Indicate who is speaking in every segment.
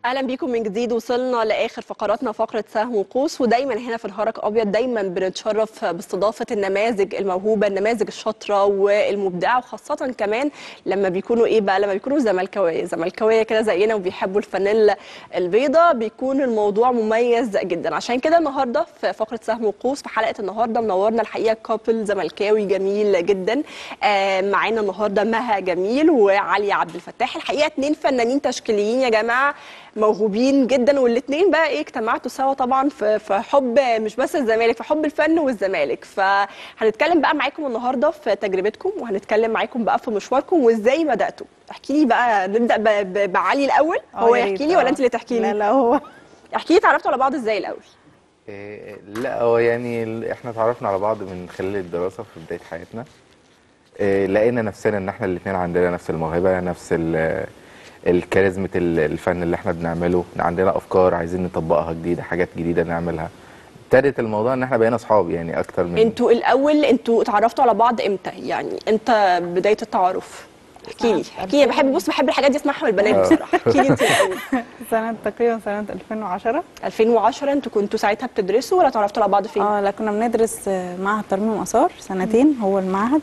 Speaker 1: اهلا بيكم من جديد وصلنا لاخر فقراتنا فقره سهم وقوس ودايما هنا في الهرك ابيض دايما بنتشرف باستضافه النماذج الموهوبه النماذج الشاطره والمبدعه وخاصه كمان لما بيكونوا ايه بقى لما بيكونوا زملكاويه زملكاويه كده زينا وبيحبوا الفانيلا البيضاء بيكون الموضوع مميز جدا عشان كده النهارده في فقره سهم وقوس في حلقه النهارده منورنا الحقيقه كابل زملكاوي جميل جدا آه معانا النهارده مها جميل وعلي عبد الفتاح الحقيقه اتنين فنانين تشكيليين يا جماعه موهوبين جدا والاثنين بقى ايه اجتمعتوا سوا طبعا في في حب مش بس الزمالك في حب الفن والزمالك فهنتكلم بقى معاكم النهارده في تجربتكم وهنتكلم معاكم بقى في مشواركم وازاي بداتوا احكي لي بقى نبدا ب- ب- بعلي الاول هو
Speaker 2: يا ريت،
Speaker 1: يحكي لي ولا
Speaker 2: آه.
Speaker 1: انت اللي تحكي
Speaker 2: لا
Speaker 1: لي
Speaker 2: لا هو
Speaker 1: احكي لي اتعرفتوا على بعض ازاي الاول
Speaker 3: إيه، لا هو يعني ال- احنا اتعرفنا على بعض من خلال الدراسة في بداية حياتنا إيه، لقينا نفسنا ان احنا الاتنين عندنا نفس الموهبة نفس ال- الكاريزمة ال- الفن اللي احنا بنعمله عندنا افكار عايزين نطبقها جديدة حاجات جديدة نعملها ابتدت الموضوع ان احنا بقينا اصحاب يعني اكتر من
Speaker 1: انتوا الاول انتوا اتعرفتوا على بعض امتى يعني امتى بدايه التعارف احكي لي احكي لي بحب بص بحب الحاجات دي اسمعها من البنات
Speaker 3: آه.
Speaker 1: بصراحه احكي لي انت الاول
Speaker 2: سنة تقريبا سنة 2010
Speaker 1: 2010 انتوا كنتوا ساعتها بتدرسوا ولا اتعرفتوا على بعض فين؟
Speaker 2: اه لا كنا بندرس آه، معهد ترميم آثار سنتين هو المعهد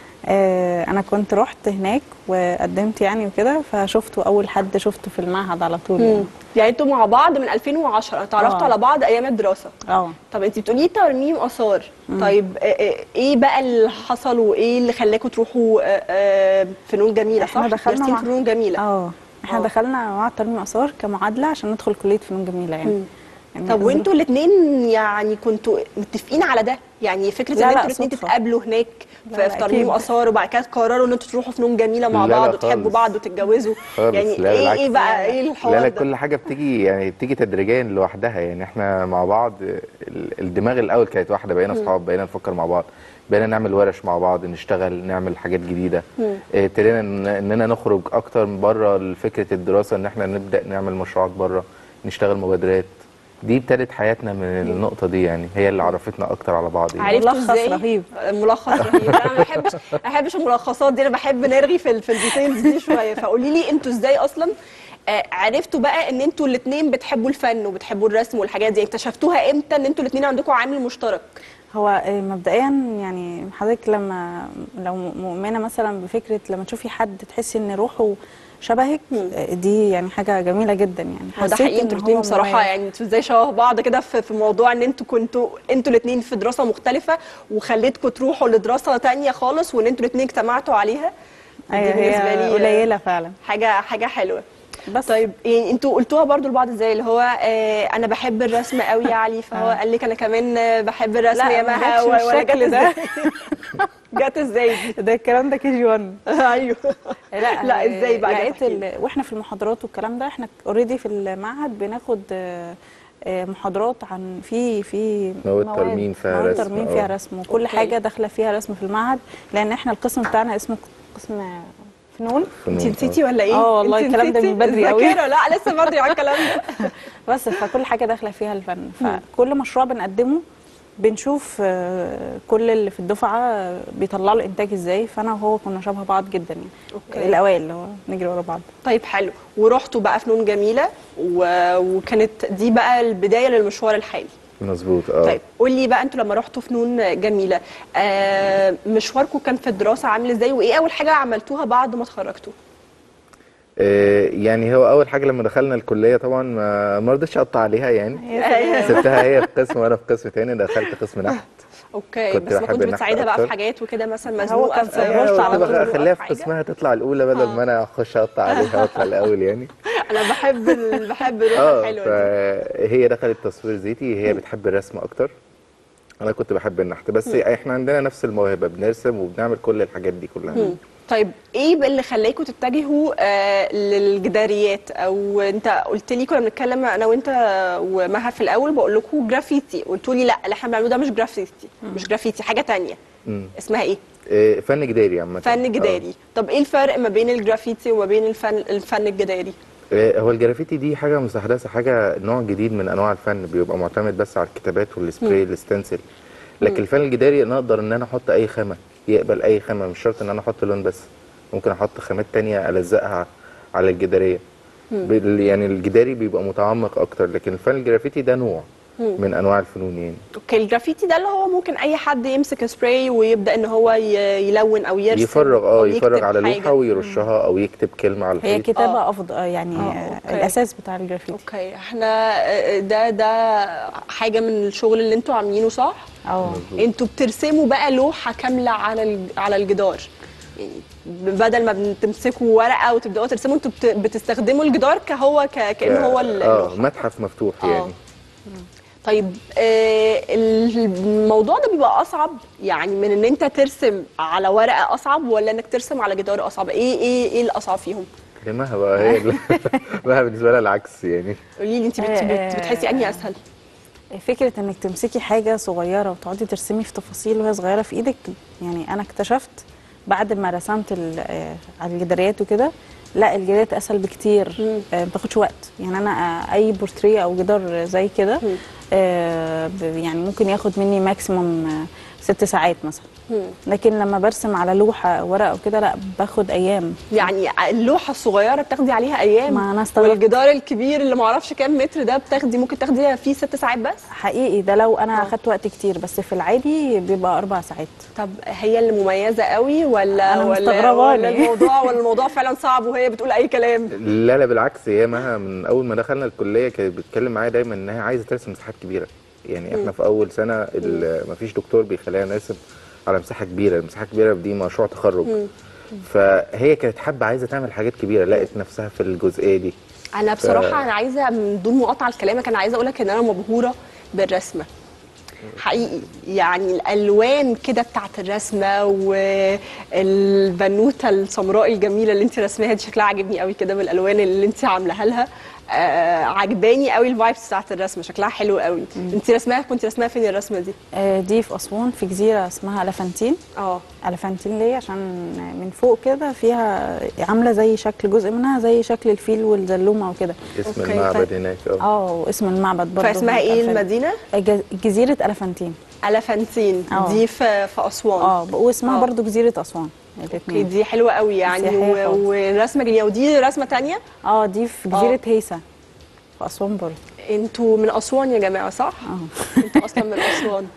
Speaker 2: آه انا كنت رحت هناك وقدمت يعني وكده فشفته اول حد شفته في المعهد على طول يعني.
Speaker 1: مم. يعني انتوا مع بعض من 2010 اتعرفتوا
Speaker 2: آه.
Speaker 1: على بعض ايام الدراسه
Speaker 2: اه
Speaker 1: طب انت بتقولي ترميم اثار طيب اه، اه، ايه بقى اللي حصل وايه اللي خلاكم تروحوا اه، اه، فنون جميله
Speaker 2: احنا
Speaker 1: صح؟
Speaker 2: دخلنا
Speaker 1: درستين
Speaker 2: مع-
Speaker 1: فنون جميله
Speaker 2: اه احنا
Speaker 1: آه.
Speaker 2: دخلنا معهد ترميم آثار كمعادلة عشان ندخل كلية فنون جميلة يعني,
Speaker 1: مم.
Speaker 2: يعني
Speaker 1: طب وانتوا الاثنين يعني كنتوا متفقين على ده يعني فكره
Speaker 2: لا،
Speaker 1: ان
Speaker 2: لا،
Speaker 1: انتوا الاثنين
Speaker 2: صدفة.
Speaker 1: تتقابلوا هناك
Speaker 2: لا،
Speaker 1: في,
Speaker 2: لا،
Speaker 1: في ترميم
Speaker 2: أكيد.
Speaker 1: اثار وبعد كده تقرروا ان انتوا تروحوا فنون جميله مع
Speaker 3: لا، لا،
Speaker 1: بعض وتحبوا
Speaker 3: خالص.
Speaker 1: بعض وتتجوزوا
Speaker 3: خالص،
Speaker 1: يعني
Speaker 3: لا،
Speaker 1: ايه
Speaker 3: بالعكس.
Speaker 1: ايه بقى ايه الحوار
Speaker 3: لا لا
Speaker 1: ده؟
Speaker 3: كل حاجة بتيجي يعني بتيجي تدريجيا لوحدها يعني احنا مع بعض ال- الدماغ الأول كانت واحدة بقينا أصحاب بقينا نفكر مع بعض بقينا نعمل ورش مع بعض نشتغل نعمل حاجات جديدة اه، ابتدينا إن- إننا نخرج أكتر من بره فكرة الدراسة إن احنا نبدأ نعمل مشروعات بره نشتغل مبادرات دي ابتدت حياتنا من النقطة دي يعني هي اللي عرفتنا أكتر على بعض يعني.
Speaker 1: عرفتوا
Speaker 2: ملخص
Speaker 1: ازاي
Speaker 2: رهيب.
Speaker 1: ملخص رهيب انا ما بحبش ما بحبش الملخصات دي انا بحب نرغي في ال- في الديتيلز دي شويه فقولي لي انتوا ازاي اصلا آه، عرفتوا بقى ان انتوا الاثنين بتحبوا الفن وبتحبوا الرسم والحاجات دي اكتشفتوها امتى ان انتوا الاثنين عندكم عامل مشترك
Speaker 2: هو آه، مبدئيا يعني حضرتك لما لو مؤمنه مثلا بفكره لما تشوفي حد تحسي ان روحه شبهك آه، دي يعني حاجه جميله جدا يعني
Speaker 1: هو ده
Speaker 2: حسيت
Speaker 1: حقيقي
Speaker 2: إن
Speaker 1: انتوا
Speaker 2: هو
Speaker 1: الاثنين بصراحه
Speaker 2: مميز.
Speaker 1: يعني انتوا ازاي شبه بعض كده في في موضوع ان انتوا كنتوا انتوا الاثنين في دراسه مختلفه وخليتكم تروحوا لدراسه تانية خالص وان انتوا الاثنين اجتمعتوا عليها دي
Speaker 2: ايوه
Speaker 1: بالنسبه
Speaker 2: هي
Speaker 1: لي
Speaker 2: قليله فعلا
Speaker 1: حاجه حاجه حلوه
Speaker 2: بس
Speaker 1: طيب يعني انتوا قلتوها برضو لبعض ازاي اللي هو آه انا بحب الرسم قوي يا علي فهو
Speaker 2: آه.
Speaker 1: قال لك انا كمان آه، بحب الرسم
Speaker 2: لا،
Speaker 1: يا
Speaker 2: ما
Speaker 1: مها
Speaker 2: جاتش
Speaker 1: و- ولا جت
Speaker 2: بالشكل ده.
Speaker 1: ازاي جت ازاي دي
Speaker 2: ده الكلام ده كي جي 1
Speaker 1: ايوه
Speaker 2: لا
Speaker 1: لا،
Speaker 2: آه،
Speaker 1: ازاي بقى؟
Speaker 2: لقيت
Speaker 1: احكي لي.
Speaker 2: ال... واحنا في المحاضرات والكلام ده احنا اوريدي في المعهد بناخد آه، آه، محاضرات عن في في
Speaker 3: مواد ترميم فيها
Speaker 2: مواد
Speaker 3: رسم،
Speaker 2: ترميم
Speaker 3: اه.
Speaker 2: فيها رسم وكل
Speaker 1: اوكي.
Speaker 2: حاجه داخله فيها رسم في المعهد لان احنا القسم بتاعنا اسمه قسم فنون
Speaker 3: فنون،
Speaker 1: انت نسيتي ولا ايه؟
Speaker 2: اه والله
Speaker 1: انت
Speaker 2: الكلام ده
Speaker 1: نسيتي؟
Speaker 2: من بدري قوي.
Speaker 1: الذاكرة، لا لسه بدري على الكلام ده
Speaker 2: بس فكل حاجه داخله فيها الفن فكل مشروع بنقدمه بنشوف آه، كل اللي في الدفعه بيطلعوا الانتاج ازاي فانا وهو كنا شبه بعض جدا يعني
Speaker 1: اوكي.
Speaker 2: الاوائل اللي هو نجري ورا بعض
Speaker 1: طيب حلو ورحتوا بقى فنون جميله و... وكانت دي بقى البدايه للمشوار الحالي
Speaker 3: مظبوط اه
Speaker 1: طيب قولي بقى انتوا لما رحتوا فنون جميله آه مشواركم كان في الدراسه عامل ازاي وايه اول حاجه عملتوها بعد ما اتخرجتوا
Speaker 3: آه، يعني هو اول حاجه لما دخلنا الكليه طبعا ما ما رضيتش اقطع عليها يعني سبتها هي في قسم وانا في قسم تاني دخلت قسم نحت
Speaker 1: اوكي
Speaker 3: كنت
Speaker 1: بس ما
Speaker 3: بحب
Speaker 1: كنتش
Speaker 3: النحت
Speaker 1: بتساعدها بقى في
Speaker 3: أكتر.
Speaker 1: حاجات وكده مثلا
Speaker 2: هو
Speaker 1: مزنوقه
Speaker 2: كان
Speaker 1: في
Speaker 2: سايبها
Speaker 1: رشد
Speaker 2: قلت
Speaker 1: على
Speaker 3: قلت
Speaker 1: طول
Speaker 3: بقى
Speaker 1: ولا
Speaker 3: خليها
Speaker 1: في
Speaker 3: في
Speaker 1: حاجة؟
Speaker 3: قسمها تطلع الاولى بدل ما انا اخش اقطع عليها واطلع الاول يعني
Speaker 1: انا بحب ال... بحب الروح
Speaker 3: اه
Speaker 1: الحلوه دي
Speaker 3: فهي دخلت تصوير زيتي هي بتحب الرسم اكتر انا كنت بحب النحت بس احنا عندنا نفس الموهبه بنرسم وبنعمل كل الحاجات دي كلها
Speaker 1: مم. طيب ايه بقى اللي خلاكم تتجهوا آه للجداريات او انت قلت لي كنا بنتكلم انا وانت ومها في الاول بقول لكم جرافيتي قلتوا لي لا اللي احنا بنعمله ده مش جرافيتي مش جرافيتي حاجه تانية
Speaker 3: مم.
Speaker 1: اسمها ايه
Speaker 3: آه، فن جداري عامه
Speaker 1: فن جداري طب ايه الفرق ما بين الجرافيتي وما بين الفن الفن الجداري
Speaker 3: آه، هو الجرافيتي دي حاجه مستحدثه حاجه نوع جديد من انواع الفن بيبقى معتمد بس على الكتابات والسبراي الستنسل لكن الفن الجداري انا اقدر ان انا احط اي خامه يقبل اي خامه مش شرط ان انا احط لون بس ممكن احط خامات تانية الزقها على الجداريه بال- يعني الجداري بيبقى متعمق اكتر لكن الفن الجرافيتي ده نوع من انواع الفنون يعني
Speaker 1: اوكي الجرافيتي ده اللي هو ممكن اي حد يمسك سبراي ويبدا ان هو ي- يلون او يرسم
Speaker 3: يفرغ اه
Speaker 1: أو
Speaker 3: يفرغ
Speaker 1: يكتب
Speaker 3: على
Speaker 1: حاجة.
Speaker 3: لوحه ويرشها او يكتب كلمه على
Speaker 2: هي
Speaker 3: الحيط
Speaker 2: كتابه افضل آه، يعني آه،
Speaker 1: أوكي.
Speaker 2: الاساس بتاع الجرافيتي
Speaker 1: اوكي احنا آه، ده ده حاجه من الشغل اللي انتوا عاملينه صح
Speaker 2: اه
Speaker 1: انتوا بترسموا بقى لوحه كامله على ال- على الجدار يعني بدل ما بتمسكوا ورقه وتبداوا ترسموا انتوا بت- بتستخدموا الجدار كهو ك- كانه هو ال-
Speaker 3: اه
Speaker 1: اللوحه
Speaker 3: متحف مفتوح
Speaker 1: آه.
Speaker 3: يعني
Speaker 1: طيب آه، الموضوع ده بيبقى اصعب يعني من ان انت ترسم على ورقه اصعب ولا انك ترسم على جدار اصعب ايه ايه ايه الاصعب فيهم
Speaker 3: مها بقى هي ال- مها بالنسبه لها العكس يعني
Speaker 1: قولي لي انت بت-
Speaker 2: آه،
Speaker 1: بت- بتحسي انهي اسهل
Speaker 2: فكره انك تمسكي حاجه صغيره وتقعدي ترسمي في تفاصيل وهي صغيره في ايدك يعني انا اكتشفت بعد ما رسمت ال- آه، على الجداريات وكده لا الجداريات اسهل بكتير آه، ما بتاخدش وقت يعني انا آه، اي بورتريه او جدار زي كده آه، ب- يعني ممكن ياخد مني ماكسيموم آه، ست ساعات مثلا لكن لما برسم على لوحه ورقه وكده لا باخد ايام
Speaker 1: يعني اللوحه الصغيره بتاخدي عليها ايام
Speaker 2: ما أنا استغربت.
Speaker 1: والجدار الكبير اللي معرفش كام متر ده بتاخدي ممكن تاخديها فيه ست ساعات بس
Speaker 2: حقيقي ده لو انا
Speaker 1: آه.
Speaker 2: اخدت وقت كتير بس في العادي بيبقى اربع ساعات
Speaker 1: طب هي اللي مميزه قوي ولا
Speaker 2: أنا
Speaker 1: ولا
Speaker 2: مستغرباني.
Speaker 1: ولا الموضوع ولا الموضوع فعلا صعب وهي بتقول اي كلام
Speaker 3: لا لا بالعكس هي مها من اول ما دخلنا الكليه كانت بتتكلم معايا دايما ان هي عايزه ترسم مساحات كبيره يعني احنا في اول سنه ال- مفيش دكتور بيخلينا نرسم على مساحه كبيره المساحه الكبيره دي مشروع تخرج فهي كانت حابه عايزه تعمل حاجات كبيره لقت نفسها في الجزئيه دي
Speaker 1: انا بصراحه انا عايزه من دون مقاطعه لكلامك انا عايزه اقول لك ان انا مبهوره بالرسمه حقيقي يعني الالوان كده بتاعت الرسمه والبنوته السمراء الجميله اللي انت رسماها دي شكلها عاجبني قوي كده بالالوان اللي انت عاملاها لها آه عجباني قوي الفايبس بتاعت الرسمه شكلها حلو قوي انت رسماها كنت رسماها فين الرسمه دي
Speaker 2: آه، دي في اسوان في جزيره اسمها الفانتين
Speaker 1: اه
Speaker 2: الفانتين ليه عشان من فوق كده فيها عامله زي شكل جزء منها زي شكل الفيل والزلومه وكده
Speaker 3: اسم
Speaker 1: أوكي،
Speaker 3: المعبد
Speaker 1: ف-
Speaker 3: هناك اه
Speaker 2: اه واسم المعبد برضه
Speaker 1: فاسمها
Speaker 2: هناك
Speaker 1: ايه
Speaker 2: الفانتين.
Speaker 1: المدينه
Speaker 2: جز- جزيره الفانتين
Speaker 1: الفانتين
Speaker 2: آه.
Speaker 1: دي في في اسوان
Speaker 2: اه واسمها
Speaker 1: آه.
Speaker 2: برضه جزيره اسوان
Speaker 1: اوكي
Speaker 2: الاثنين
Speaker 1: دي حلوه قوي يعني
Speaker 2: سياحية
Speaker 1: و-
Speaker 2: خالص.
Speaker 1: ورسمه جميله ودي رسمه تانية
Speaker 2: اه دي في جزيره هيسا في اسوان برضه
Speaker 1: انتوا من اسوان يا جماعه صح؟
Speaker 2: اه
Speaker 1: انتوا اصلا من اسوان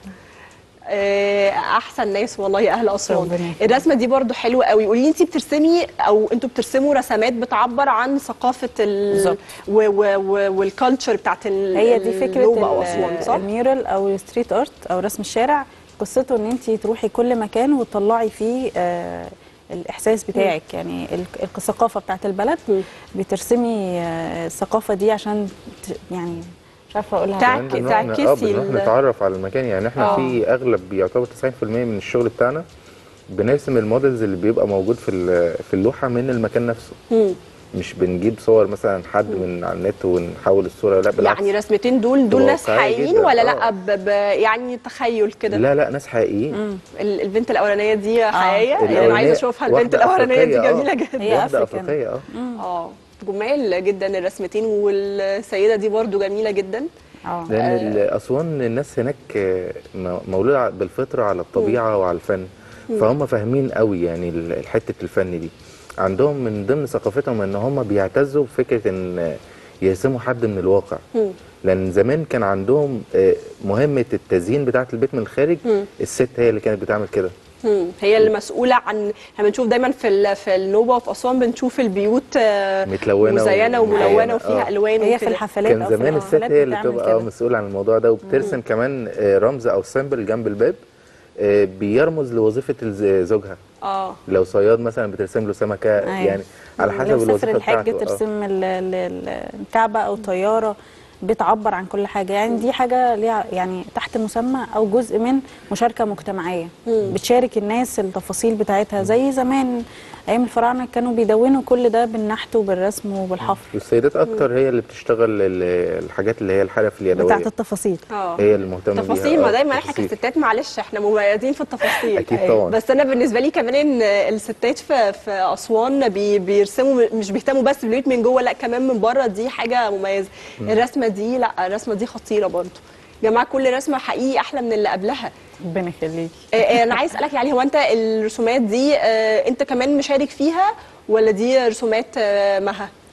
Speaker 1: آه، احسن ناس والله اهل اسوان
Speaker 2: ربنا يخليك.
Speaker 1: الرسمه دي برضو حلوه قوي قولي لي انت بترسمي او انتوا بترسموا رسمات بتعبر عن ثقافه ال
Speaker 2: بالظبط.
Speaker 1: و- و- و- والكالتشر بتاعت ال-
Speaker 2: هي دي فكره
Speaker 1: النوبة او
Speaker 2: ال-
Speaker 1: اسوان صح؟
Speaker 2: الميورال او الستريت ارت او رسم الشارع قصته ان انت تروحي كل مكان وتطلعي فيه آه الاحساس بتاعك يعني ال- الثقافه بتاعت البلد
Speaker 1: مم.
Speaker 2: بترسمي آه الثقافه دي عشان ت- يعني مش عارفه اقولها
Speaker 1: تعك-
Speaker 3: كمان بنروح ن-
Speaker 1: تعكسي
Speaker 3: اه بنروح
Speaker 1: ال-
Speaker 3: نتعرف على المكان يعني احنا
Speaker 1: آه.
Speaker 3: في اغلب يعتبر 90% من الشغل بتاعنا بنرسم المودلز اللي بيبقى موجود في ال- في اللوحه من المكان نفسه
Speaker 1: مم.
Speaker 3: مش بنجيب صور مثلا حد من على النت ونحول الصوره لا بالعكس
Speaker 1: يعني رسمتين دول دول ناس
Speaker 3: واقعية
Speaker 1: حقيقيين
Speaker 3: جداً،
Speaker 1: ولا
Speaker 3: آه.
Speaker 1: لا ب ب يعني تخيل كده
Speaker 3: لا لا ناس حقيقيين
Speaker 1: ال- البنت الاولانيه دي حقيقيه يعني انا
Speaker 3: الأولانية
Speaker 1: عايزه اشوفها البنت
Speaker 3: واحدة
Speaker 1: الاولانيه دي
Speaker 3: أفريقية، آه.
Speaker 1: جميله جدا
Speaker 2: هي
Speaker 3: واحده
Speaker 2: أفريكان.
Speaker 3: افريقيه اه
Speaker 1: اه جمال جدا الرسمتين والسيده دي برضو جميله جدا
Speaker 2: اه
Speaker 3: لان ال- اسوان الناس هناك آه، م- مولوده بالفطره على الطبيعه وعلى الفن فهم فاهمين قوي يعني ال- حته الفن دي عندهم من ضمن ثقافتهم ان هم بيعتزوا بفكره ان يرسموا حد من الواقع
Speaker 1: مم.
Speaker 3: لان زمان كان عندهم آه، مهمه التزيين بتاعه البيت من الخارج الست هي اللي كانت بتعمل كده
Speaker 1: مم. هي اللي مسؤوله عن احنا بنشوف دايما في ال... في النوبه وفي اسوان بنشوف البيوت آه،
Speaker 3: متلونة
Speaker 1: مزينه وملونه
Speaker 3: ومزينة،
Speaker 1: وفيها
Speaker 3: آه.
Speaker 1: الوان
Speaker 2: هي في
Speaker 1: وكده.
Speaker 2: الحفلات
Speaker 3: كان
Speaker 2: أو في
Speaker 3: زمان الست
Speaker 2: الحفلات
Speaker 3: هي اللي
Speaker 2: بتعمل
Speaker 3: بتبقى
Speaker 2: كده.
Speaker 3: آه مسؤوله عن الموضوع ده وبترسم كمان آه، رمز او سيمبل جنب الباب آه، بيرمز لوظيفه الز- زوجها
Speaker 1: اه
Speaker 3: لو صياد مثلا بترسم له سمكه
Speaker 2: أيوة.
Speaker 3: يعني على حسب
Speaker 2: لو سافر
Speaker 3: الوظيفه
Speaker 2: الحج
Speaker 3: بتاعته آه.
Speaker 2: ترسم ال- ال- ال- الكعبه او طياره بتعبر عن كل حاجه يعني دي حاجه ليها يعني تحت مسمى او جزء من مشاركه مجتمعيه بتشارك الناس التفاصيل بتاعتها زي زمان ايام الفراعنه كانوا بيدونوا كل ده بالنحت وبالرسم وبالحفر
Speaker 3: والسيدات اكتر هي اللي بتشتغل ال- الحاجات اللي هي الحرف اليدويه
Speaker 2: بتاعت التفاصيل
Speaker 1: اه
Speaker 3: هي اللي مهتمه بيها
Speaker 1: تفاصيل ما
Speaker 3: آه،
Speaker 1: دايما احنا
Speaker 3: تفاصيل.
Speaker 1: كستات معلش احنا مميزين في التفاصيل
Speaker 3: أكيد طبعاً.
Speaker 1: بس انا بالنسبه لي كمان ان الستات في في اسوان بي بيرسموا مش بيهتموا بس بالبيوت من جوه لا كمان من بره دي حاجه مميزه الرسمه دي لا الرسمه دي خطيره برضو يا جماعه كل رسمه حقيقي احلى من اللي قبلها
Speaker 2: ربنا يخليكي
Speaker 1: آه، آه، انا عايز اسالك يعني هو انت الرسومات دي آه، انت كمان مشارك فيها ولا دي رسومات آه، مها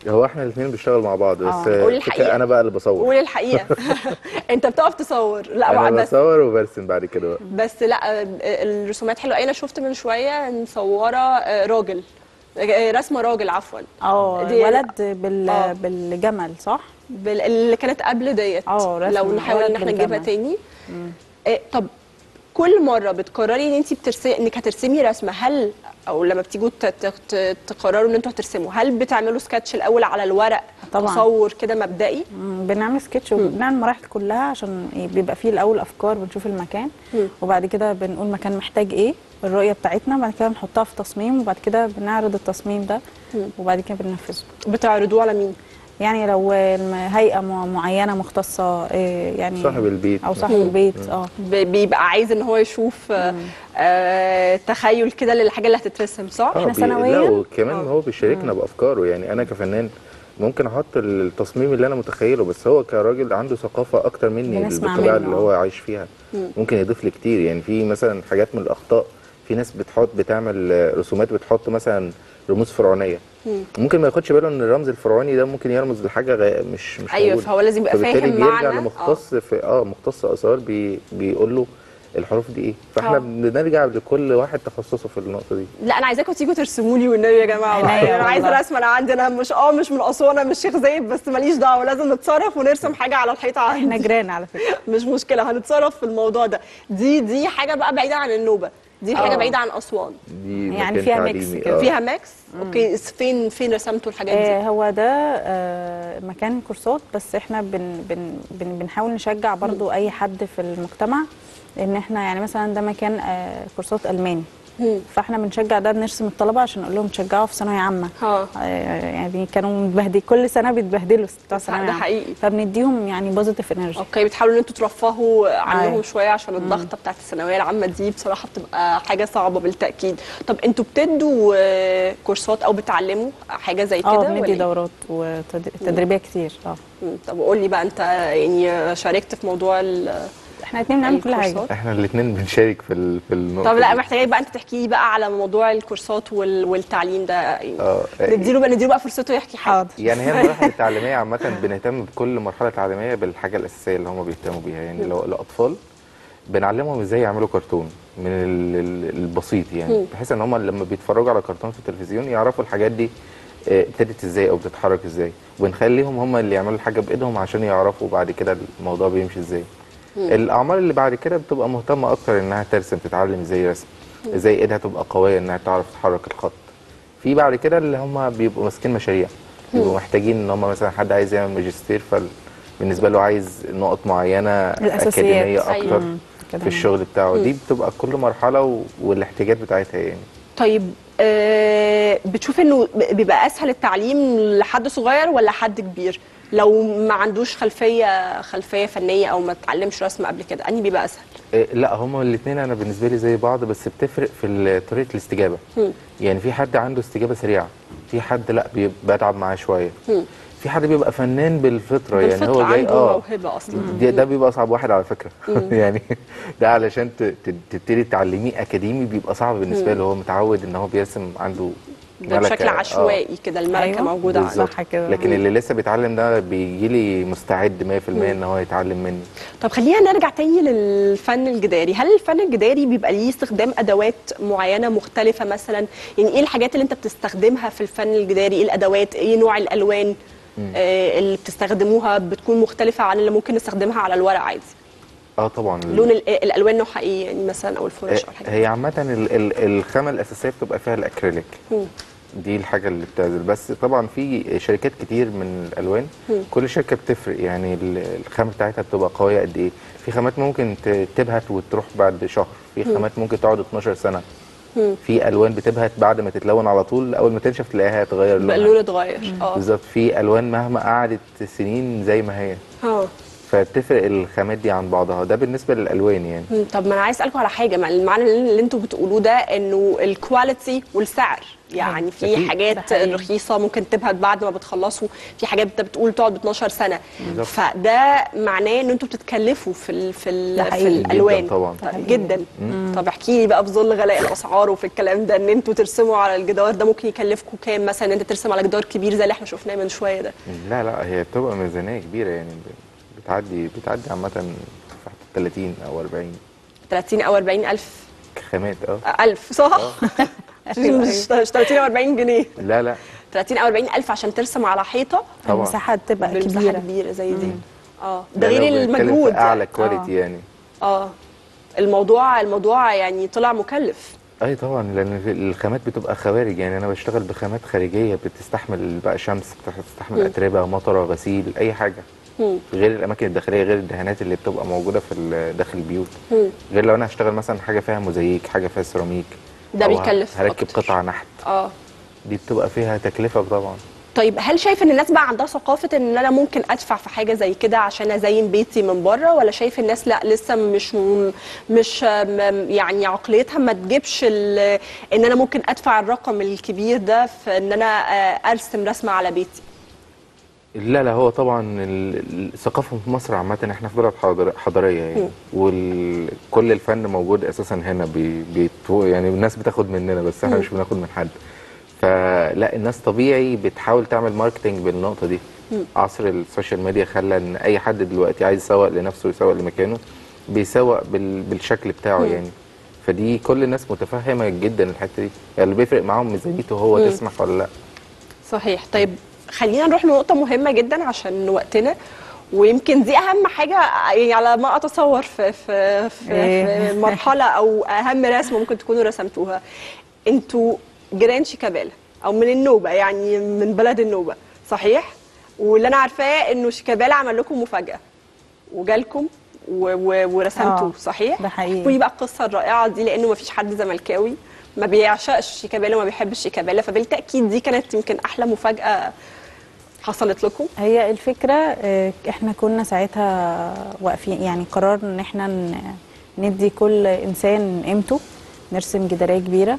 Speaker 3: هو احنا الاثنين بنشتغل مع بعض بس
Speaker 2: آه.
Speaker 1: قولي
Speaker 3: الفكرة
Speaker 1: الحقيقة.
Speaker 3: انا بقى اللي بصور
Speaker 1: قول الحقيقه انت بتقف تصور لا
Speaker 3: انا
Speaker 1: بس
Speaker 3: بصور وبرسم بعد كده بقى
Speaker 1: بس لا آه، الرسومات حلوه انا شفت من شويه مصوره آه، راجل آه، رسمه راجل عفوا
Speaker 2: اه
Speaker 1: دي-
Speaker 2: ولد بال...
Speaker 1: آه.
Speaker 2: بالجمل صح
Speaker 1: بال- اللي كانت قبل ديت
Speaker 2: اه، رسم
Speaker 1: لو نحاول ان
Speaker 2: ولد
Speaker 1: احنا نجيبها
Speaker 2: بالجمل.
Speaker 1: تاني آه، طب كل مره بتقرري ان انت بترسمي انك هترسمي رسمه هل او لما بتيجوا ت- ت- ت- تقرروا ان انتوا هترسموا هل بتعملوا سكتش الاول على الورق
Speaker 2: طبعاً.
Speaker 1: تصور كده مبدئي
Speaker 2: مم، بنعمل سكتش وبنعمل المراحل كلها عشان إيه، بيبقى فيه الاول افكار بنشوف المكان
Speaker 1: مم.
Speaker 2: وبعد كده بنقول مكان محتاج ايه الرؤيه بتاعتنا بعد كده بنحطها في تصميم وبعد كده بنعرض التصميم ده وبعد كده بننفذه
Speaker 1: بتعرضوه على مين
Speaker 2: يعني لو الم- هيئه مع- معينه مختصه إيه، يعني
Speaker 3: صاحب البيت
Speaker 2: او صاحب البيت اه
Speaker 1: ب- بيبقى عايز ان هو يشوف آه، آه، تخيل كده للحاجه اللي هتترسم صح
Speaker 2: إحنا
Speaker 3: بي-
Speaker 2: سنوياً؟
Speaker 3: لا وكمان هو بيشاركنا بافكاره يعني انا كفنان ممكن احط التصميم اللي انا متخيله بس هو كراجل عنده ثقافه اكتر مني
Speaker 2: بنسمع
Speaker 3: بالطبيعه
Speaker 2: منه.
Speaker 3: اللي هو عايش فيها ممكن يضيف لي كتير يعني في مثلا حاجات من الاخطاء في ناس بتحط بتعمل آه، رسومات بتحط مثلا رموز فرعونيه ممكن ما ياخدش باله ان الرمز الفرعوني ده ممكن يرمز لحاجه غ... مش مش
Speaker 1: أيوة،
Speaker 3: موجودة.
Speaker 1: فهو لازم يبقى
Speaker 3: فبالتالي
Speaker 1: فاهم
Speaker 3: بيرجع
Speaker 1: معنى.
Speaker 3: لمختص في اه مختص اثار بي... بيقول له الحروف دي ايه فاحنا
Speaker 1: آه.
Speaker 3: بنرجع لكل واحد تخصصه في النقطه دي
Speaker 1: لا انا عايزاكم تيجوا ترسموا لي والنبي يا جماعه بقى.
Speaker 2: عينيا
Speaker 1: انا عايزه
Speaker 2: والله.
Speaker 1: رسمه انا عندي انا مش اه مش من اسوان أنا مش شيخ زايد بس ماليش دعوه لازم نتصرف ونرسم حاجه على الحيطه
Speaker 2: احنا
Speaker 1: عندي
Speaker 2: جيران على فكره
Speaker 1: مش مشكله هنتصرف في الموضوع ده دي دي حاجه بقى بعيده عن النوبه دي حاجه
Speaker 2: آه.
Speaker 1: بعيده عن اسوان
Speaker 3: دي
Speaker 2: يعني
Speaker 3: مكان
Speaker 2: فيها ميكس
Speaker 3: تعليمي،
Speaker 2: كده.
Speaker 3: آه.
Speaker 1: فيها ماكس اوكي فين فين رسمتوا الحاجات دي
Speaker 2: آه هو ده آه مكان كورسات بس احنا بن بن بن بنحاول نشجع برضو اي حد في المجتمع ان احنا يعني مثلا ده مكان آه كورسات الماني
Speaker 1: مم.
Speaker 2: فاحنا بنشجع ده بنرسم الطلبه عشان نقول لهم تشجعوا في ثانويه عامه
Speaker 1: ها
Speaker 2: آه يعني كانوا متبهدل كل سنه بيتبهدلوا بتوع ثانويه
Speaker 1: ده
Speaker 2: عامة.
Speaker 1: حقيقي.
Speaker 2: فبنديهم يعني بوزيتيف انرجي
Speaker 1: اوكي بتحاولوا ان انتوا ترفهوا عنهم
Speaker 2: أيوة.
Speaker 1: شويه عشان الضغطه بتاعت الثانويه العامه دي بصراحه بتبقى حاجه صعبه بالتاكيد طب انتوا بتدوا آه، كورسات او بتعلموا حاجه زي كده
Speaker 2: اه
Speaker 1: ولا
Speaker 2: بندي
Speaker 1: إيه؟
Speaker 2: دورات وتدريبيه كتير اه
Speaker 1: مم. طب قول لي بقى انت يعني شاركت في موضوع ال...
Speaker 2: احنا الاثنين بنعمل كل حاجه
Speaker 1: الكورسات؟
Speaker 3: احنا الاثنين بنشارك في ال... في النقطه
Speaker 1: طب لا
Speaker 3: دي.
Speaker 1: محتاجاك بقى انت تحكي لي بقى على موضوع الكورسات وال... والتعليم ده يعني
Speaker 3: اه
Speaker 1: نديله بقى نديله بقى فرصته يحكي حاجه
Speaker 2: حاضر
Speaker 3: يعني هي المراحل التعليميه عامه بنهتم بكل مرحله تعليميه بالحاجه الاساسيه اللي هم بيهتموا بيها يعني لو الاطفال بنعلمهم ازاي يعملوا كرتون من ال- ال- البسيط يعني بحيث ان هم لما بيتفرجوا على كرتون في التلفزيون يعرفوا الحاجات دي آه، ابتدت ازاي او بتتحرك ازاي وبنخليهم هم اللي يعملوا الحاجه بايدهم عشان يعرفوا بعد كده الموضوع بيمشي ازاي الاعمار اللي بعد كده بتبقى مهتمه اكتر انها ترسم تتعلم ازاي رسم ازاي ايدها تبقى قويه انها تعرف تحرك الخط في بعد كده اللي هم بيبقوا ماسكين مشاريع بيبقوا محتاجين ان هم مثلا حد عايز يعمل ماجستير فبالنسبه له عايز نقط معينه
Speaker 2: الأساسيات.
Speaker 3: اكاديميه
Speaker 1: أيوة.
Speaker 3: اكتر
Speaker 2: مم. كده
Speaker 3: في الشغل بتاعه دي بتبقى كل مرحله و... والاحتياجات بتاعتها يعني
Speaker 1: طيب آه بتشوف انه ب- بيبقى اسهل التعليم لحد صغير ولا حد كبير لو ما عندوش خلفيه خلفيه فنيه او ما اتعلمش رسم قبل كده انهي بيبقى اسهل
Speaker 3: إيه، لا هما الاثنين انا بالنسبه لي زي بعض بس بتفرق في ال- طريقه الاستجابه
Speaker 1: مم.
Speaker 3: يعني في حد عنده استجابه سريعه في حد لا بيب- بتعب معاه شويه
Speaker 1: مم.
Speaker 3: في حد بيبقى فنان بالفطره, يعني
Speaker 1: بالفطره
Speaker 3: هو جاي
Speaker 1: عنده
Speaker 3: اه
Speaker 1: موهبه اصلا
Speaker 3: ده, ده بيبقى اصعب واحد على فكره يعني ده علشان ت- ت- تبتدي تعلميه اكاديمي بيبقى صعب بالنسبه له هو متعود ان هو بيرسم عنده
Speaker 1: ده
Speaker 3: ملكة.
Speaker 1: بشكل
Speaker 3: آه.
Speaker 1: عشوائي كده الملكه
Speaker 2: أيوة.
Speaker 1: موجوده عنده
Speaker 3: بالظبط
Speaker 2: صح كده.
Speaker 3: لكن اللي لسه بيتعلم ده بيجي لي مستعد 100% ان هو يتعلم مني
Speaker 1: طب خلينا نرجع تاني للفن الجداري هل الفن الجداري بيبقى ليه استخدام ادوات معينه مختلفه مثلا يعني ايه الحاجات اللي انت بتستخدمها في الفن الجداري ايه الادوات ايه نوع الالوان آه اللي بتستخدموها بتكون مختلفه عن اللي ممكن نستخدمها على الورق عادي
Speaker 3: اه طبعا
Speaker 1: لون ال- الالوان نوعها ايه يعني مثلا او الفرش او الحاجات
Speaker 3: هي عامة ال- ال- الخامة الأساسية بتبقى فيها الأكريليك
Speaker 1: مم.
Speaker 3: دي الحاجة اللي بتعزل بس طبعا في شركات كتير من الألوان كل شركة بتفرق يعني ال- الخامة بتاعتها بتبقى قوية قد إيه في خامات ممكن ت- تبهت وتروح بعد شهر في خامات ممكن تقعد 12 سنة
Speaker 1: مم.
Speaker 3: في ألوان بتبهت بعد ما تتلون على طول أول ما تنشف تلاقيها تغير
Speaker 1: بقى
Speaker 3: لونها
Speaker 1: اللون اتغير اه
Speaker 3: بالظبط في ألوان مهما قعدت سنين زي ما هي
Speaker 1: اه
Speaker 3: فتفرق الخامات دي عن بعضها ده بالنسبه للالوان يعني
Speaker 1: مم، طب ما انا عايز اسالكم على حاجه ما المعنى اللي انتوا بتقولوه ده انه الكواليتي والسعر يعني في
Speaker 3: أكيد.
Speaker 2: ده
Speaker 1: حاجات
Speaker 2: حقيقي.
Speaker 1: رخيصه ممكن تبهت بعد ما بتخلصوا في حاجات انت بتقول تقعد ب 12 سنه
Speaker 3: بالظبط.
Speaker 1: فده معناه ان انتوا بتتكلفوا في ال في
Speaker 2: ده
Speaker 1: ال في
Speaker 2: حقيقي.
Speaker 1: الالوان
Speaker 3: جداً طبعاً.
Speaker 1: طيب جدا طب احكي لي بقى في ظل غلاء الاسعار وفي الكلام ده ان انتوا ترسموا على الجدار ده ممكن يكلفكم كام مثلا ان انت ترسم على جدار كبير زي اللي احنا شفناه من شويه ده
Speaker 3: لا لا هي بتبقى ميزانيه كبيره يعني ب- بتعدي بتعدي عامه في حدود 30 او 40
Speaker 1: 30 او 40 الف
Speaker 3: خامات اه
Speaker 1: الف صح مش مش 30 او 40 جنيه
Speaker 3: لا لا
Speaker 1: 30 او 40 الف عشان ترسم على حيطه
Speaker 3: طبعا
Speaker 2: المساحه تبقى
Speaker 1: بمساحه
Speaker 2: كبيره
Speaker 1: كبيره زي دي اه ده
Speaker 3: لو
Speaker 1: غير
Speaker 3: بنتكلم في
Speaker 1: المجهود
Speaker 3: اعلى كواليتي يعني
Speaker 1: اه الموضوع الموضوع يعني طلع مكلف
Speaker 3: اي طبعا لان الخامات بتبقى خوارج يعني انا بشتغل بخامات خارجيه بتستحمل بقى شمس بتستحمل اتربه مطره غسيل اي حاجه
Speaker 1: مم.
Speaker 3: غير الاماكن الداخليه غير الدهانات اللي بتبقى موجوده في ال- داخل البيوت
Speaker 1: مم.
Speaker 3: غير لو انا هشتغل مثلا حاجه فيها موزاييك حاجه فيها سيراميك
Speaker 1: ده
Speaker 3: أو
Speaker 1: بيكلف
Speaker 3: هركب
Speaker 1: أكتر.
Speaker 3: قطع نحت
Speaker 1: اه
Speaker 3: دي بتبقى فيها تكلفه طبعا
Speaker 1: طيب هل شايف ان الناس بقى عندها ثقافه ان انا ممكن ادفع في حاجه زي كده عشان ازين بيتي من بره ولا شايف الناس لا لسه مش م- مش م- يعني عقليتها ما تجيبش ال- ان انا ممكن ادفع الرقم الكبير ده في ان انا آه، ارسم رسمه على بيتي
Speaker 3: لا لا هو طبعا ال- ال- الثقافه في مصر عامه احنا في بلد حضر- حضاريه يعني وكل الفن موجود اساسا هنا بي بيتو يعني الناس بتاخد مننا بس احنا مش بناخد من حد فلا الناس طبيعي بتحاول تعمل ماركتنج بالنقطه دي عصر السوشيال ميديا خلى ان اي حد دلوقتي عايز يسوق لنفسه ويسوق لمكانه بيسوق بال بالشكل بتاعه يعني فدي كل الناس متفهمه جدا الحته دي يعني اللي بيفرق معاهم ميزانيته هو تسمح ولا لا
Speaker 1: صحيح طيب خلينا نروح لنقطة مهمة جدا عشان وقتنا ويمكن دي أهم حاجة يعني على ما أتصور في في في,
Speaker 2: إيه.
Speaker 1: في مرحلة أو أهم رسمة ممكن تكونوا رسمتوها أنتوا جيران شيكابالا أو من النوبة يعني من بلد النوبة صحيح؟ واللي أنا عارفاه إنه شيكابالا عمل لكم مفاجأة وجالكم و- و- ورسمتوه
Speaker 2: آه،
Speaker 1: صحيح؟
Speaker 2: ده حقيقي.
Speaker 1: احكوا لي بقى القصة الرائعة دي لأنه مفيش حد زملكاوي ما بيعشقش شيكابالا وما بيحبش شيكابالا فبالتأكيد دي كانت يمكن أحلى مفاجأة حصلت لكم
Speaker 2: هي الفكرة آه، احنا كنا ساعتها واقفين يعني قررنا ان احنا ن- ندي كل انسان قيمته نرسم جدارية كبيرة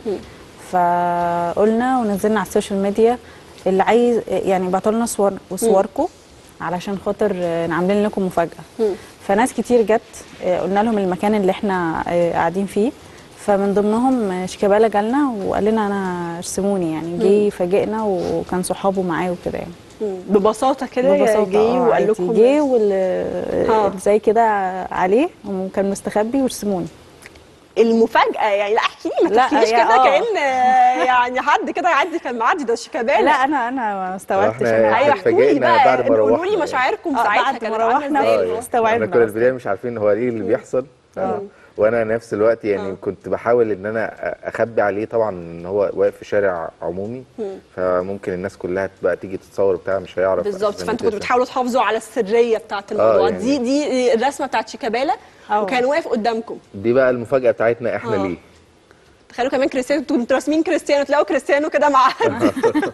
Speaker 2: فقلنا ونزلنا على السوشيال ميديا اللي عايز يعني بعتوا لنا صور وصوركم علشان خاطر آه، عاملين لكم مفاجأة فناس كتير جت آه، قلنا لهم المكان اللي احنا آه، قاعدين فيه فمن ضمنهم آه، شيكابالا جالنا وقال لنا انا ارسموني يعني جه فاجئنا وكان صحابه معاه وكده يعني
Speaker 1: ببساطة كده
Speaker 2: ببساطة
Speaker 1: جه
Speaker 2: آه،
Speaker 1: وقال
Speaker 2: عادي.
Speaker 1: لكم
Speaker 2: جه
Speaker 1: آه.
Speaker 2: وال زي كده عليه وكان مستخبي ورسموني
Speaker 1: المفاجأة يعني لا احكي لي ما
Speaker 2: لا،
Speaker 1: تحكيليش
Speaker 2: يا-
Speaker 1: كده
Speaker 2: آه.
Speaker 1: كأن آه، يعني حد كده يعدي كان معدي ده شيكابالا
Speaker 2: لا انا انا ما استوعبتش
Speaker 3: إحنا
Speaker 2: أنا
Speaker 1: ايوه
Speaker 3: إحنا
Speaker 1: احكوا لي
Speaker 3: اتفاجئنا
Speaker 1: بقى
Speaker 3: بعد ما
Speaker 1: قولوا
Speaker 3: روحنا
Speaker 1: لي
Speaker 3: يعني.
Speaker 1: مشاعركم
Speaker 2: آه،
Speaker 1: ساعتها
Speaker 2: بعد ما
Speaker 1: كانت عاملة
Speaker 2: روحنا
Speaker 1: ازاي
Speaker 3: يعني
Speaker 2: استوعبنا
Speaker 3: احنا كنا
Speaker 2: بس.
Speaker 3: البدايه مش عارفين هو ايه اللي بيحصل وانا نفس الوقت يعني كنت بحاول ان انا اخبي عليه طبعا ان هو واقف في شارع عمومي فممكن الناس كلها بقى تيجي تتصور بتاع مش هيعرف
Speaker 1: بالظبط
Speaker 3: أساساً
Speaker 1: فانتوا كنتوا
Speaker 3: يترسم.
Speaker 1: بتحاولوا تحافظوا على السرية بتاعت الموضوع
Speaker 3: يعني.
Speaker 1: دي دي الرسمة بتاعت شيكابالا
Speaker 2: آه.
Speaker 1: وكان واقف قدامكم
Speaker 3: دي بقى المفاجاه بتاعتنا احنا
Speaker 1: آه.
Speaker 3: ليه
Speaker 1: تخيلوا كمان كريستيانو انتوا انتوا راسمين كريستيانو تلاقوا كريستيانو كده معدي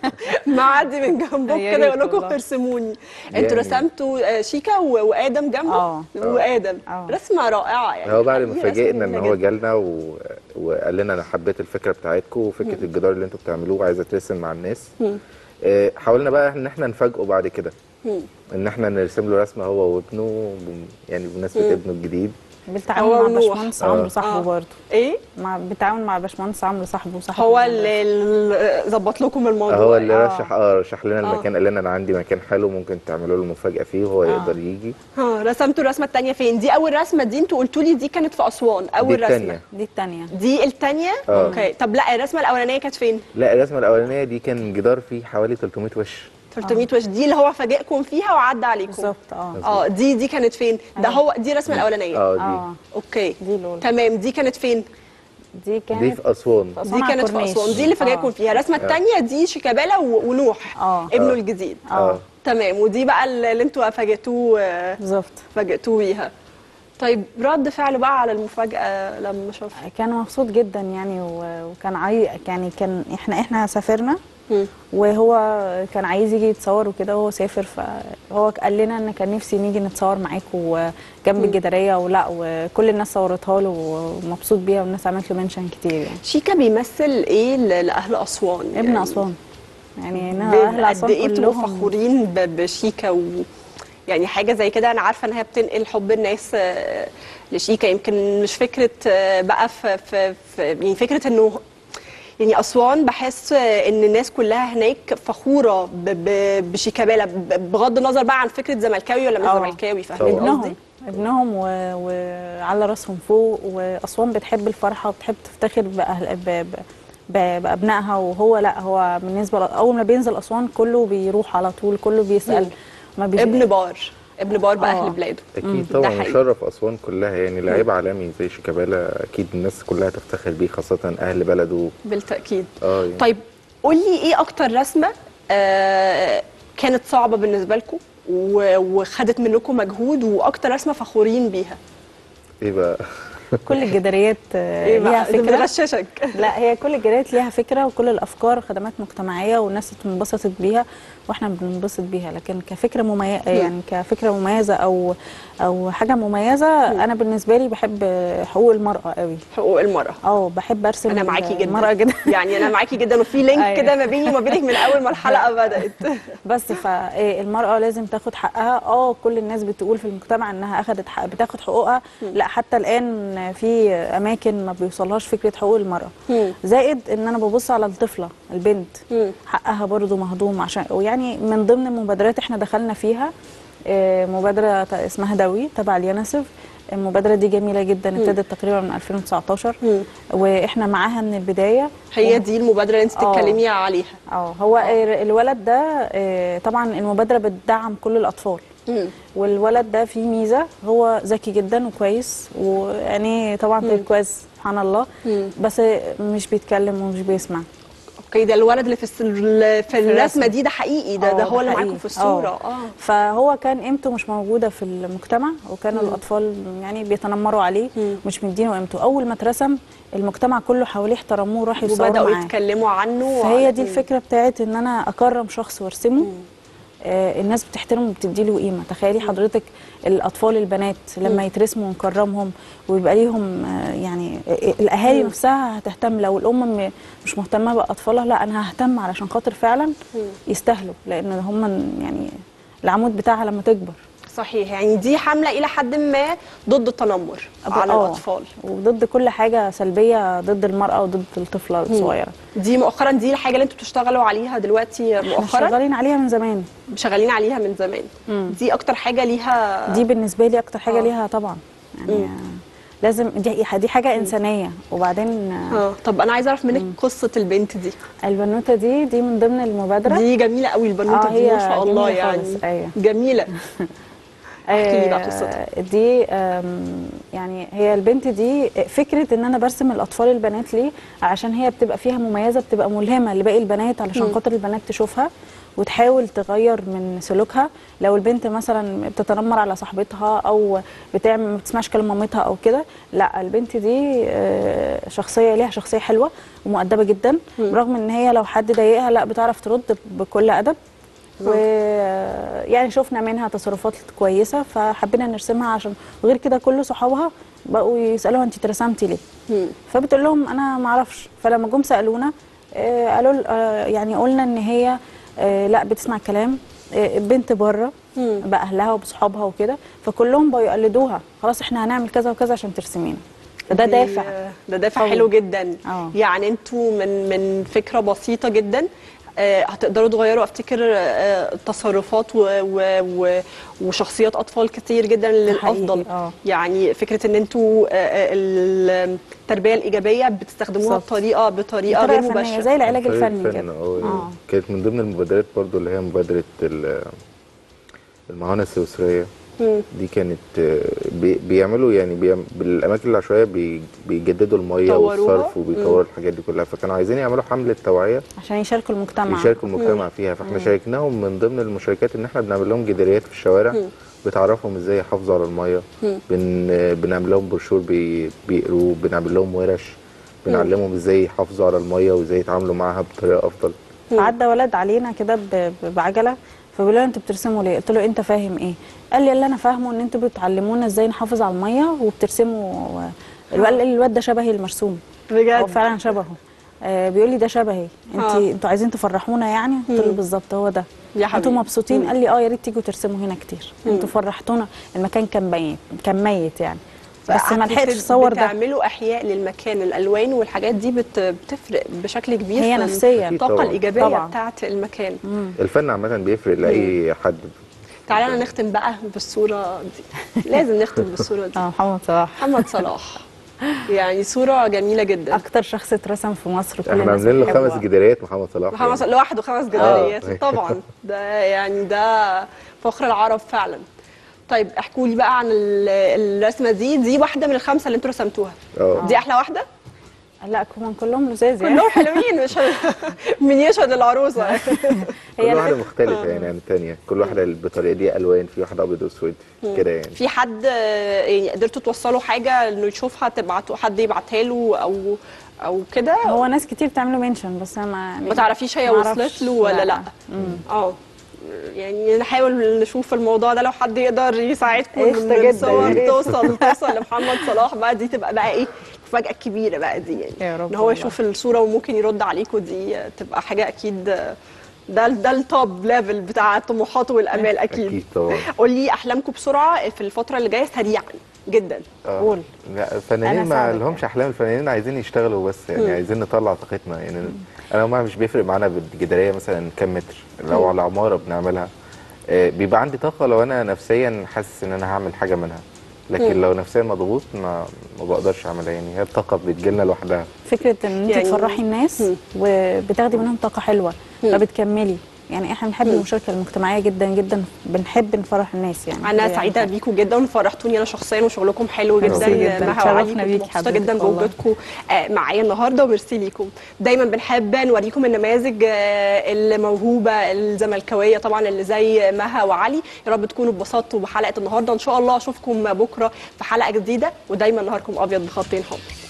Speaker 1: معدي من جنبكم
Speaker 2: يا
Speaker 1: كده
Speaker 2: ريت
Speaker 1: يقول لكم
Speaker 2: والله.
Speaker 1: ارسموني انتوا
Speaker 3: يعني-
Speaker 1: رسمتوا آه، شيكا و- وادم جنبه
Speaker 2: آه.
Speaker 1: وادم
Speaker 2: آه.
Speaker 1: رسمه رائعه يعني
Speaker 3: هو بعد ما
Speaker 1: حقيقي رسمة
Speaker 3: فاجئنا ان
Speaker 1: جميلة
Speaker 3: هو
Speaker 1: جدا.
Speaker 3: جالنا و... وقال لنا انا حبيت الفكره بتاعتكم وفكره الجدار اللي انتوا بتعملوه وعايزه ترسم مع الناس آه، حاولنا بقى ان احنا نفاجئه بعد كده ان احنا نرسم له رسمه هو وابنه بم- يعني بمناسبه ابنه الجديد
Speaker 2: بالتعاون
Speaker 1: هو
Speaker 2: مع
Speaker 1: ونوح.
Speaker 2: باشمهندس عمرو
Speaker 1: آه.
Speaker 2: صاحبه برضه
Speaker 1: ايه
Speaker 2: مع بالتعاون مع باشمهندس عمرو صاحبه وصاحبه
Speaker 1: هو
Speaker 2: من
Speaker 1: اللي اللي ظبط لكم الموضوع
Speaker 3: هو اللي
Speaker 2: آه.
Speaker 3: رشح اه رشح لنا المكان قال لنا انا عندي مكان حلو ممكن تعملوا له مفاجاه فيه وهو يقدر يجي
Speaker 1: ها رسمتوا الرسمه الثانيه فين دي اول رسمه دي انتوا قلتوا لي دي كانت في اسوان اول
Speaker 3: دي
Speaker 1: رسمه
Speaker 3: التانية.
Speaker 2: دي التانية
Speaker 1: دي الثانيه
Speaker 3: آه.
Speaker 1: اوكي طب لا الرسمه الاولانيه كانت فين
Speaker 3: لا الرسمه الاولانيه دي كان جدار فيه حوالي 300 وش
Speaker 1: 300 وش دي اللي هو فاجئكم فيها وعدى عليكم
Speaker 2: بالظبط اه
Speaker 1: اه دي دي كانت فين ده
Speaker 2: أيوة.
Speaker 1: هو دي الرسمه الاولانيه
Speaker 3: اه دي
Speaker 2: اه
Speaker 1: اوكي
Speaker 2: دي الأولى.
Speaker 1: تمام دي كانت فين
Speaker 2: دي كانت
Speaker 3: دي في اسوان
Speaker 2: في
Speaker 1: دي
Speaker 2: أسوان على
Speaker 1: كانت في
Speaker 2: الكورنيش.
Speaker 1: اسوان دي اللي فاجئكم
Speaker 2: آه.
Speaker 1: فيها الرسمه الثانيه دي شيكابالا و- ونوح
Speaker 2: آه.
Speaker 1: ابنه
Speaker 3: آه.
Speaker 1: الجديد
Speaker 3: اه
Speaker 1: تمام ودي بقى اللي اللي انتوا فاجئتوه آه،
Speaker 2: بالظبط
Speaker 1: فاجئتوه بيها طيب رد فعله بقى على المفاجاه لما شاف
Speaker 2: كان مبسوط جدا يعني و- وكان عاي يعني كان احنا احنا سافرنا وهو كان عايز يجي يتصور وكده وهو سافر فهو قال لنا ان كان نفسي نيجي نتصور معاكم جنب الجداريه ولا وكل الناس صورتها له ومبسوط بيها والناس عملت له منشن كتير يعني
Speaker 1: شيكا بيمثل ايه ل- لاهل اسوان
Speaker 2: ابن
Speaker 1: يعني
Speaker 2: اسوان يعني
Speaker 1: ب-
Speaker 2: انا اهل
Speaker 1: قد
Speaker 2: اسوان
Speaker 1: ايه بتبقوا
Speaker 2: كلهم
Speaker 1: فخورين ب- بشيكا و يعني حاجه زي كده انا عارفه ان هي بتنقل حب الناس آه، لشيكا يمكن مش فكره آه، بقى في, في, في يعني فكره انه يعني اسوان بحس آه، ان الناس كلها هناك فخوره ب- ب- بشيكابالا ب- بغض النظر بقى عن فكره زملكاوي ولا مش
Speaker 2: آه.
Speaker 1: زملكاوي فاهمين
Speaker 3: طبعاً.
Speaker 1: قصدي؟
Speaker 2: ابنهم ابنهم و... وعلى راسهم فوق واسوان بتحب الفرحه وبتحب تفتخر بأهل... ب... ب... ب... بابنائها وهو لا هو بالنسبه ل... اول ما بينزل اسوان كله بيروح على طول كله بيسال ما بيجي...
Speaker 1: ابن بار ابن بار
Speaker 2: آه.
Speaker 1: باهل بلاده
Speaker 3: اكيد
Speaker 1: ده
Speaker 3: طبعا
Speaker 1: حقيقي.
Speaker 3: مشرف اسوان كلها يعني لعيب عالمي زي شيكابالا اكيد الناس كلها تفتخر بيه خاصه اهل بلده
Speaker 1: بالتاكيد
Speaker 3: اه يعني
Speaker 1: طيب قول لي ايه اكتر رسمه آه كانت صعبه بالنسبه لكم و- وخدت منكم مجهود واكتر رسمه فخورين بيها
Speaker 3: ايه بقى
Speaker 2: كل الجداريات آه،
Speaker 1: ايه
Speaker 2: ليها
Speaker 1: بقى ده
Speaker 2: فكره
Speaker 1: بنغششك
Speaker 2: لا هي كل الجداريات ليها فكره وكل الافكار خدمات مجتمعيه والناس انبسطت بيها واحنا بننبسط بيها لكن كفكره مميزه يعني كفكره مميزه او او حاجه مميزه انا بالنسبه لي بحب حقوق المراه قوي
Speaker 1: حقوق المراه
Speaker 2: اه بحب ارسم
Speaker 1: انا معاكي جدا
Speaker 2: المراه جدا
Speaker 1: يعني انا معاكي جدا وفي لينك
Speaker 2: أيوة.
Speaker 1: كده ما بيني وما بينك من اول ما الحلقه بدات
Speaker 2: بس فالمرأة لازم تاخد حقها اه كل الناس بتقول في المجتمع انها اخدت حق بتاخد حقوقها لا حتى الان في اماكن ما بيوصلهاش فكرة حقوق المرأة
Speaker 1: مم.
Speaker 2: زائد ان انا ببص على الطفلة البنت
Speaker 1: مم.
Speaker 2: حقها برضو مهضوم عشان ويعني من ضمن المبادرات احنا دخلنا فيها آه، مبادرة ت- اسمها دوي تبع اليونيسف المبادرة دي جميلة جدا ابتدت تقريبا من 2019
Speaker 1: مم.
Speaker 2: واحنا معاها من البداية
Speaker 1: هي دي المبادره اللي انت
Speaker 2: آه.
Speaker 1: بتتكلمي عليها
Speaker 2: اه هو الولد ده آه، طبعا المبادره بتدعم كل الاطفال
Speaker 1: مم.
Speaker 2: والولد ده فيه ميزه هو ذكي جدا وكويس ويعني طبعا تركواز سبحان الله
Speaker 1: مم.
Speaker 2: بس مش بيتكلم ومش بيسمع
Speaker 1: اوكي ده الولد اللي في الس- في الرسمه
Speaker 2: الرسمة.
Speaker 1: دي ده حقيقي ده
Speaker 2: آه،
Speaker 1: ده هو اللي
Speaker 2: حقيقي.
Speaker 1: معاكم في الصوره
Speaker 2: آه.
Speaker 1: اه
Speaker 2: فهو كان قيمته مش موجوده في المجتمع وكان الاطفال يعني بيتنمروا عليه
Speaker 1: مم.
Speaker 2: مش مدينه قيمته اول ما اترسم المجتمع كله حواليه احترموه وراح يصوروا
Speaker 1: وبداوا
Speaker 2: معاه
Speaker 1: يتكلموا عنه
Speaker 2: فهي
Speaker 1: وعن-
Speaker 2: دي الفكره بتاعت ان انا اكرم شخص وارسمه آه الناس بتحترمه وبتديله قيمه تخيلي حضرتك الاطفال البنات لما يترسموا ونكرمهم ويبقى ليهم آه يعني آه، الاهالي نفسها هتهتم لو الام م- مش مهتمه باطفالها لا انا ههتم علشان خاطر فعلا يستاهلوا لان هم يعني العمود بتاعها لما تكبر
Speaker 1: صحيح يعني دي حمله الى حد ما ضد التنمر على
Speaker 2: آه،
Speaker 1: الاطفال
Speaker 2: وضد كل حاجه سلبيه ضد المراه وضد الطفله الصغيره
Speaker 1: دي مؤخرا دي الحاجه اللي انتوا بتشتغلوا عليها دلوقتي
Speaker 2: احنا
Speaker 1: مؤخرا
Speaker 2: شغالين عليها من زمان
Speaker 1: شغالين عليها من زمان دي اكتر حاجه ليها
Speaker 2: دي بالنسبه لي اكتر حاجه
Speaker 1: آه.
Speaker 2: ليها طبعا يعني لازم دي دي حاجه انسانيه وبعدين آه،
Speaker 1: اه طب انا عايزه اعرف منك قصه البنت دي
Speaker 2: البنوته دي دي من ضمن المبادره
Speaker 1: دي جميله قوي البنوته
Speaker 2: آه،
Speaker 1: دي ما
Speaker 2: هي
Speaker 1: شاء الله
Speaker 2: جميلة
Speaker 1: يعني
Speaker 2: خالص، أيوة.
Speaker 1: جميله احكي لي بقى
Speaker 2: آه،
Speaker 1: قصتها.
Speaker 2: دي آم، يعني هي البنت دي فكره ان انا برسم الاطفال البنات ليه عشان هي بتبقى فيها مميزه بتبقى ملهمه لباقي البنات علشان خاطر البنات تشوفها وتحاول تغير من سلوكها لو البنت مثلا بتتنمر على صاحبتها او بتعمل ما بتسمعش كلام مامتها او كده لا البنت دي آه، شخصيه ليها شخصيه حلوه ومؤدبه جدا رغم ان هي لو حد ضايقها لا بتعرف ترد بكل ادب ويعني شفنا منها تصرفات كويسه فحبينا نرسمها عشان وغير كده كل صحابها بقوا يسالوها انت اترسمتي ليه
Speaker 1: مم.
Speaker 2: فبتقول لهم انا ما اعرفش فلما جم سالونا آه، قالوا آه، يعني قلنا ان هي آه، لا بتسمع الكلام آه، البنت بره
Speaker 1: مم.
Speaker 2: باهلها وبصحابها وكده فكلهم بقوا يقلدوها خلاص احنا هنعمل كذا وكذا عشان ترسمينا فده
Speaker 1: دي-
Speaker 2: دافع
Speaker 1: ده دافع
Speaker 2: قوي.
Speaker 1: حلو جدا
Speaker 2: آه.
Speaker 1: يعني انتوا من من فكره بسيطه جدا آه، هتقدروا تغيروا افتكر آه، تصرفات و و و وشخصيات اطفال كتير جدا للافضل
Speaker 2: آه.
Speaker 1: يعني فكره ان انتوا آه، آه، التربيه الايجابيه بتستخدموها
Speaker 2: بالظبط.
Speaker 1: بطريقه بطريقه
Speaker 2: بطريقة
Speaker 1: غير
Speaker 2: فنية،
Speaker 1: مباشره
Speaker 2: زي العلاج
Speaker 3: طريقة
Speaker 2: الفني
Speaker 3: فن،
Speaker 2: كده
Speaker 3: اه
Speaker 2: آه.
Speaker 3: كانت من ضمن المبادرات برضو اللي هي مبادرة ال- المعاونة السويسرية
Speaker 1: مم.
Speaker 3: دي كانت آه، بي- بيعملوا يعني بيعم- بالاماكن العشوائيه بي- بيجددوا الميه
Speaker 1: يطوروها؟
Speaker 3: والصرف وبيطوروا الحاجات دي كلها فكانوا عايزين يعملوا حمله توعيه
Speaker 2: عشان يشاركوا المجتمع
Speaker 3: يشاركوا المجتمع فيها فاحنا شاركناهم من ضمن المشاركات ان احنا بنعمل لهم جداريات في الشوارع بتعرفهم ازاي يحافظوا على الميه بن بنعمل لهم بروشور بي بيقروه بنعمل لهم ورش بنعلمهم ازاي يحافظوا على الميه وازاي يتعاملوا معاها بطريقه افضل
Speaker 2: فعدى ولد علينا كده ب- ب- بعجله فبيقول لنا انتوا بترسموا ليه؟ قلت له انت فاهم ايه؟ قال لي اللي انا فاهمه ان انتوا بتعلمونا ازاي نحافظ على الميه وبترسموا الواد الواد ده شبهي المرسوم هو
Speaker 1: بجد
Speaker 2: فعلا شبهه آه بيقول لي ده شبهي انت
Speaker 1: آه.
Speaker 2: انتوا عايزين تفرحونا يعني قلت له
Speaker 1: مم.
Speaker 2: بالظبط هو ده
Speaker 1: يا حبيبي.
Speaker 2: انتوا مبسوطين قال لي اه يا ريت تيجوا ترسموا هنا كتير انتوا فرحتونا المكان كان ميت كان ميت يعني بس ما لحقتش اصور ده
Speaker 1: بتعملوا احياء للمكان الالوان والحاجات دي بت... بتفرق بشكل كبير
Speaker 2: هي
Speaker 1: في
Speaker 2: نفسياً.
Speaker 1: الطاقه
Speaker 3: طبعاً.
Speaker 1: الايجابيه
Speaker 2: طبعاً.
Speaker 1: بتاعت المكان
Speaker 3: الفن عامه بيفرق لاي حد
Speaker 1: تعالى نختم بقى بالصوره دي لازم نختم بالصوره دي
Speaker 2: اه محمد صلاح
Speaker 1: محمد صلاح يعني صوره جميله جدا
Speaker 2: اكتر شخص اترسم في مصر كل
Speaker 3: احنا
Speaker 2: الناس
Speaker 3: عاملين له
Speaker 2: بتحبه.
Speaker 3: خمس جداريات محمد صلاح
Speaker 1: محمد
Speaker 3: يعني.
Speaker 1: صلاح لوحده خمس جداريات
Speaker 3: آه.
Speaker 1: طبعا ده يعني ده فخر العرب فعلا طيب احكوا لي بقى عن ال- الرسمه دي دي واحده من الخمسه اللي انتوا رسمتوها
Speaker 3: اه
Speaker 1: دي احلى واحده
Speaker 2: لا كمان كلهم لزاز يعني
Speaker 1: كلهم حلوين مش مين يشهد العروسه
Speaker 3: كل
Speaker 2: هي
Speaker 3: واحده
Speaker 2: الفكرة-
Speaker 3: مختلفه يعني عن الثانيه كل واحده بالطريقه دي الوان في واحده ابيض واسود كده يعني
Speaker 1: في حد آه، يعني قدرتوا توصلوا حاجه انه يشوفها تبعتوا حد يبعتها له او او كده
Speaker 2: هو ناس كتير بتعمله منشن بس انا ما
Speaker 1: ما تعرفيش هي
Speaker 2: ما
Speaker 1: وصلت
Speaker 2: أعرفش.
Speaker 1: له ولا لا
Speaker 2: مم.
Speaker 1: اه يعني نحاول نشوف الموضوع ده لو حد يقدر يساعدكم
Speaker 2: قشطة
Speaker 1: ان
Speaker 2: جدا،
Speaker 1: الصور
Speaker 2: يا ريت.
Speaker 1: توصل توصل لمحمد صلاح بقى دي تبقى بقى ايه المفاجاه الكبيره بقى دي يعني
Speaker 2: يا رب
Speaker 1: ان هو
Speaker 2: والله.
Speaker 1: يشوف الصوره وممكن يرد عليكم دي تبقى حاجه اكيد ده ده التوب ليفل بتاع الطموحات والامال اكيد
Speaker 3: اكيد طبعا
Speaker 1: قول لي احلامكم بسرعه في الفتره اللي جايه سريعا جدا
Speaker 3: آه.
Speaker 2: قول.
Speaker 3: لا الفنانين
Speaker 2: أنا
Speaker 3: ما
Speaker 2: أساعدك
Speaker 3: لهمش احلام الفنانين عايزين يشتغلوا بس يعني
Speaker 1: مم.
Speaker 3: عايزين نطلع طاقتنا يعني انا وما مش بيفرق معانا بالجداريه مثلا كام متر لو على عماره بنعملها آه، بيبقى عندي طاقه لو انا نفسيا حاسس ان انا هعمل حاجه منها لكن
Speaker 1: مم.
Speaker 3: لو نفسيا مضغوط ما ما بقدرش اعملها يعني هي الطاقه بتجيلنا لوحدها
Speaker 2: فكره ان انت
Speaker 1: يعني-
Speaker 2: تفرحي الناس
Speaker 1: مم.
Speaker 2: وبتاخدي منهم طاقه حلوه
Speaker 1: مم.
Speaker 2: فبتكملي يعني احنا بنحب
Speaker 1: مم.
Speaker 2: المشاركه المجتمعيه جدا جدا بنحب نفرح الناس يعني
Speaker 1: انا
Speaker 2: دي
Speaker 1: سعيده
Speaker 2: يعني
Speaker 1: بيكم جدا وفرحتوني انا شخصيا وشغلكم حلو جدا
Speaker 2: ميرسي جدا.
Speaker 1: مها وعلي
Speaker 2: اتشرفنا
Speaker 1: كنت
Speaker 2: بيك
Speaker 1: مبسوطه
Speaker 2: حضرتك
Speaker 1: جدا
Speaker 2: والله.
Speaker 1: بوجودكم آه، معايا النهارده وميرسي ليكم دايما بنحب نوريكم النماذج آه، الموهوبه الزملكاويه طبعا اللي زي مها وعلي يا رب تكونوا اتبسطتوا بحلقه النهارده ان شاء الله اشوفكم بكره في حلقه جديده ودايما نهاركم ابيض بخطين حمر